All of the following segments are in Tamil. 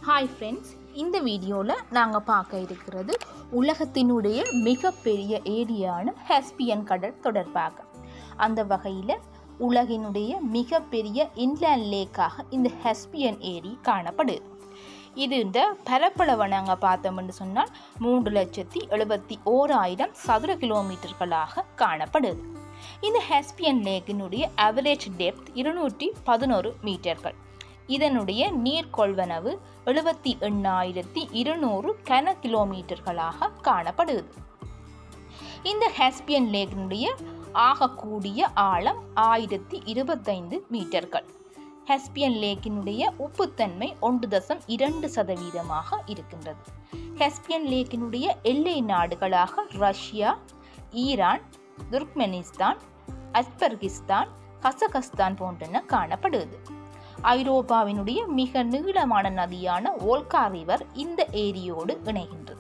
ஹாய் ஃப்ரெண்ட்ஸ் இந்த வீடியோவில் நாங்கள் பார்க்க இருக்கிறது உலகத்தினுடைய மிகப்பெரிய ஏரியான ஹெஸ்பியன் கடல் தொடர்பாக அந்த வகையில் உலகினுடைய மிகப்பெரிய இன்லேண்ட் லேக்காக இந்த ஹெஸ்பியன் ஏரி காணப்படுது இது இந்த பரப்பளவை நாங்கள் பார்த்தோம்னு சொன்னால் மூன்று லட்சத்தி எழுபத்தி ஓராயிரம் சதுர கிலோமீட்டர்களாக காணப்படுது இந்த ஹெஸ்பியன் லேக்கினுடைய அவரேஜ் டெப்த் இருநூற்றி பதினோரு மீட்டர்கள் இதனுடைய நீர் கொள்வனவு எழுபத்தி எண்ணாயிரத்தி இருநூறு கன கிலோமீட்டர்களாக காணப்படுது இந்த ஹெஸ்பியன் லேக்கினுடைய ஆகக்கூடிய ஆழம் ஆயிரத்தி இருபத்தைந்து மீட்டர்கள் ஹெஸ்பியன் லேக்கினுடைய உப்புத்தன்மை ஒன்று தசம் இரண்டு சதவீதமாக இருக்கின்றது ஹெஸ்பியன் லேக்கினுடைய எல்லை நாடுகளாக ரஷ்யா ஈரான் துர்க்மெனிஸ்தான் அஸ்பர்கிஸ்தான் கசகஸ்தான் போன்றன காணப்படுது ஐரோப்பாவினுடைய மிக நீளமான நதியான ஓல்கா ரிவர் இந்த ஏரியோடு இணைகின்றது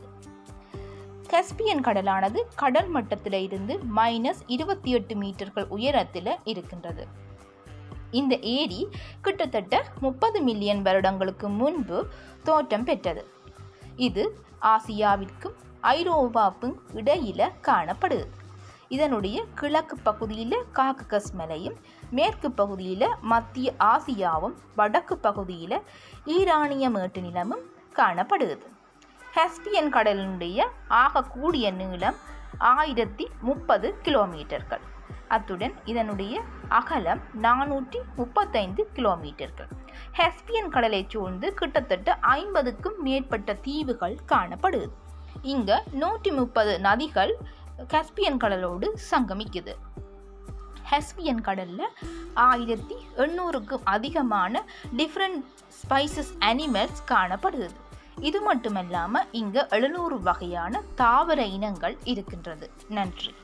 கஸ்பியன் கடலானது கடல் மட்டத்தில் இருந்து மைனஸ் இருபத்தி எட்டு மீட்டர்கள் உயரத்தில் இருக்கின்றது இந்த ஏரி கிட்டத்தட்ட முப்பது மில்லியன் வருடங்களுக்கு முன்பு தோற்றம் பெற்றது இது ஆசியாவிற்கும் ஐரோப்பாவுக்கும் இடையில காணப்படுது இதனுடைய கிழக்கு பகுதியில் காக்கஸ் மலையும் மேற்கு பகுதியில் மத்திய ஆசியாவும் வடக்கு பகுதியில் ஈரானிய மேட்டு நிலமும் காணப்படுது ஹெஸ்பியன் கடலினுடைய ஆகக்கூடிய நீளம் ஆயிரத்தி முப்பது கிலோமீட்டர்கள் அத்துடன் இதனுடைய அகலம் நானூற்றி முப்பத்தைந்து கிலோமீட்டர்கள் ஹெஸ்பியன் கடலை சூழ்ந்து கிட்டத்தட்ட ஐம்பதுக்கும் மேற்பட்ட தீவுகள் காணப்படுது இங்க நூற்றி முப்பது நதிகள் கஸ்பியன் கடலோடு சங்கமிக்குது ஹெஸ்பியன் கடலில் ஆயிரத்தி எண்ணூறுக்கும் அதிகமான டிஃப்ரெண்ட் ஸ்பைசஸ் அனிமல்ஸ் காணப்படுது இது மட்டுமல்லாமல் இங்கே எழுநூறு வகையான தாவர இனங்கள் இருக்கின்றது நன்றி